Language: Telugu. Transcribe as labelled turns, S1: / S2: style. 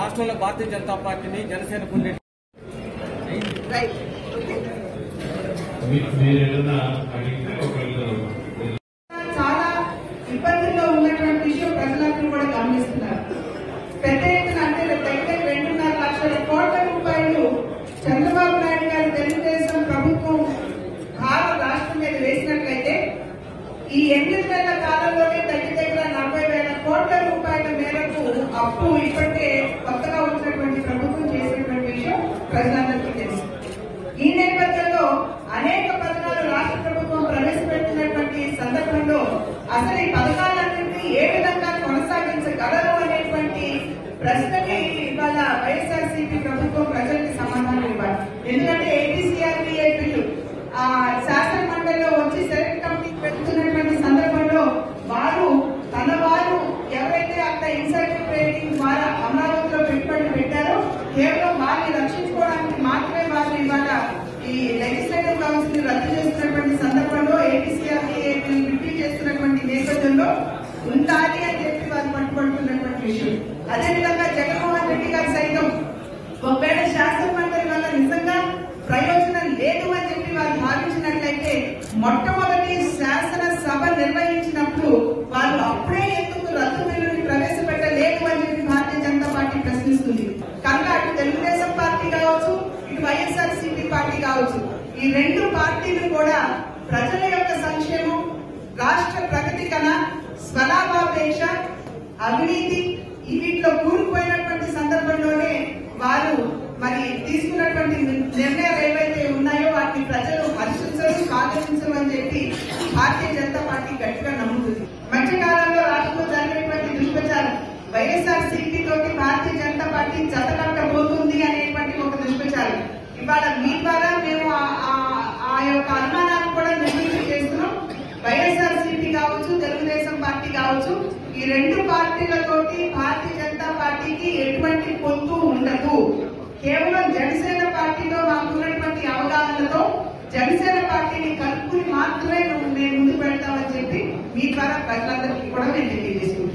S1: రాష్ట్రంలో భారతీయ జనతా పార్టీని జనసేన కొన్ని
S2: రైట్
S3: మీ- మీరు ఏదైనా అడిగితే ఒకళ్ళు
S2: చాలా ఇబ్బందుల్లో ఉన్నటువంటి విషయం ప్రజలందరూ కూడా గమనిస్తున్నారు పెద్ద ఎత్తున అంటే దగ్గర రెండున్నర లక్షల కోట్ల రూపాయలు చంద్రబాబు నాయుడు గారి తెలుగుదేశం ప్రభుత్వం భారత రాష్ట్రం మీద వేసినట్లయితే ఈ ఎనిమిది నెలల కాలంలోనే దగ్గర దగ్గర నలభై వేల కోట్ల రూపాయల మేరకు అప్పు ఇప్పటికే కొత్తగా వచ్చినటువంటి ప్రభుత్వం చేసినటువంటి విషయం ప్రజలందరికీ తెలుసు ఈ నేపథ్యంలో అనేక పథకాలు రాష్ట్ర ప్రభుత్వం ప్రవేశపెట్టినటువంటి సందర్భంలో అసలు ఈ పథకాలన్నింటినీ ఏ విధంగా కొనసాగించగలరు అనేటువంటి ప్రశ్నకి ఇవాళ వైఎస్ఆర్సీపీ ప్రభుత్వం ప్రజలకి సమాధానం ఇవ్వాలి ఎందుకంటే ఏపీసీఆర్డీఏ బిల్లు ఆ శాసన మండలిలో వచ్చి సెలెక్ట్ కమిటీకి పెడుతున్నటువంటి సందర్భంలో వారు తన వారు ఎవరైతే అక్కడ ఇన్సైడర్ ట్రేడింగ్ ద్వారా అమరావతిలో పెట్టుబడి పెట్టారో కేవలం వారిని రక్షించుకోవడానికి మాత్రమే వారు ఇవాళ ఈ లెజిస్లేటివ్ కౌన్సిల్ రద్దు చేస్తున్నటువంటి సందర్భంలో ఏపీసీఆర్డీఏ బిల్ రిపీట్ చేస్తున్నటువంటి నేపథ్యంలో ఉండాలి అని చెప్పి వారు పట్టుబడుతున్నటువంటి విషయం అదేవిధంగా జగన్మోహన్ రెడ్డి గారు సైతం ఒకవేళ శాసన మండలి వల్ల నిజంగా ప్రయోజనం లేదు అని చెప్పి వారు భావించినట్లయితే మొట్టమొదటి శాసన సభ నిర్వహించినప్పుడు వారు అప్పుడే ఎందుకు రద్దు బిల్లుని ప్రవేశపెట్టలేదు అని చెప్పి భారతీయ జనతా పార్టీ ప్రశ్నిస్తుంది కనుక అటు తెలుగుదేశం పార్టీ కావచ్చు ఇటు వైఎస్ఆర్ సిపి పార్టీ కావచ్చు ఈ రెండు పార్టీలు కూడా ప్రజల యొక్క సంక్షేమం రాష్ట్ర ప్రగతి కన్నా స్వలాభాపేక్ష అవినీతి ఈ వీటిలో కూరుకుపోయినటువంటి సందర్భంలోనే వారు మరి తీసుకున్నటువంటి నిర్ణయాలు ఏవైతే ఉన్నాయో వాటిని ప్రజలు హర్షించరు స్వాగతించరు అని చెప్పి భారతీయ జనతా పార్టీ గట్టిగా నమ్ముతుంది మధ్యకాలంలో రాష్ట్రంలో జరిగినటువంటి దుష్ప్రచారం వైఎస్ఆర్ సిపి తోటి భారతీయ జనతా పార్టీ జతకట్టబోతుంది అనేటువంటి ఒక దుష్ప్రచారం ఇవాళ మీ ద్వారా మేము ఆ- ఆ- ఆ యొక్క అనుమానాన్ని కూడా నిర్వహించి చేస్తున్నాం వైఎస్ఆర్ సిపి కావచ్చు తెలుగుదేశం పార్టీ కావచ్చు ఈ రెండు పార్టీలతోటి భారతీయ జనతా పార్టీకి ఎటువంటి పొత్తు ఉండదు కేవలం జనసేన పార్టీలో మాకున్నటువంటి అవగాహనతో జనసేన పార్టీని కలుపుకుని మాత్రమే మేము ముందుకు పెడతామని చెప్పి మీ ద్వారా ప్రజలందరికీ కూడా మేము తెలియజేసుకుంటాం